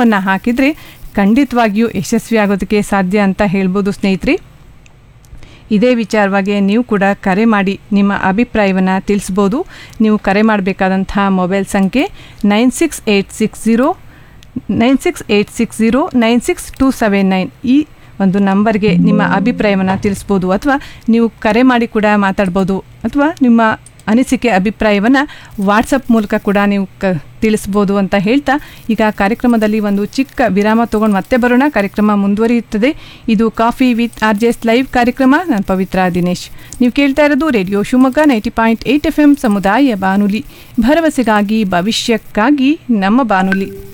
ಪ್ರಯತ್ನವನ್ನು ಹಾಕಿದರೆ ಖಂಡಿತವಾಗಿಯೂ ಯಶಸ್ವಿ ಆಗೋದಕ್ಕೆ ಸಾಧ್ಯ ಅಂತ ಹೇಳ್ಬೋದು ಸ್ನೇಹಿತರೆ ಇದೇ ವಿಚಾರವಾಗಿ ನೀವು ಕೂಡ ಕರೆ ಮಾಡಿ ನಿಮ್ಮ ಅಭಿಪ್ರಾಯವನ್ನು ತಿಳಿಸ್ಬೋದು ನೀವು ಕರೆ ಮಾಡಬೇಕಾದಂಥ ಮೊಬೈಲ್ ಸಂಖ್ಯೆ nine six eight six zero nine six eight six zero nine six two seven nine ಈ ಒಂದು ನಂಬರ್ಗೆ ನಿಮ್ಮ ಅಭಿಪ್ರಾಯವನ್ನು ತಿಳಿಸ್ಬೋದು ಅಥವಾ ನೀವು ಕರೆ ಮಾಡಿ ಕೂಡ ಮಾತಾಡ್ಬೋದು ಅಥವಾ ನಿಮ್ಮ ಅನಿಸಿಕೆ ಅಭಿಪ್ರಾಯವನ್ನು ವಾಟ್ಸಪ್ ಮೂಲಕ ಕೂಡ ನೀವು ಕ ತಿಳಿಸ್ಬೋದು ಅಂತ ಹೇಳ್ತಾ ಈಗ ಕಾರ್ಯಕ್ರಮದಲ್ಲಿ ಒಂದು ಚಿಕ್ಕ ವಿರಾಮ ತೊಗೊಂಡು ಮತ್ತೆ ಬರೋಣ ಕಾರ್ಯಕ್ರಮ ಮುಂದುವರಿಯುತ್ತದೆ ಇದು coffee with R J S live ಕಾರ್ಯಕ್ರಮ ನಾನು ಪವಿತ್ರ ದಿನೇಶ್ ನೀವು ಕೇಳ್ತಾ ಇರೋದು radio Shivamogga ninety point eight F M ಸಮುದಾಯ ಬಾನುಲಿ ಭರವಸೆಗಾಗಿ ಭವಿಷ್ಯಕ್ಕಾಗಿ ನಮ್ಮ ಬಾನುಲಿ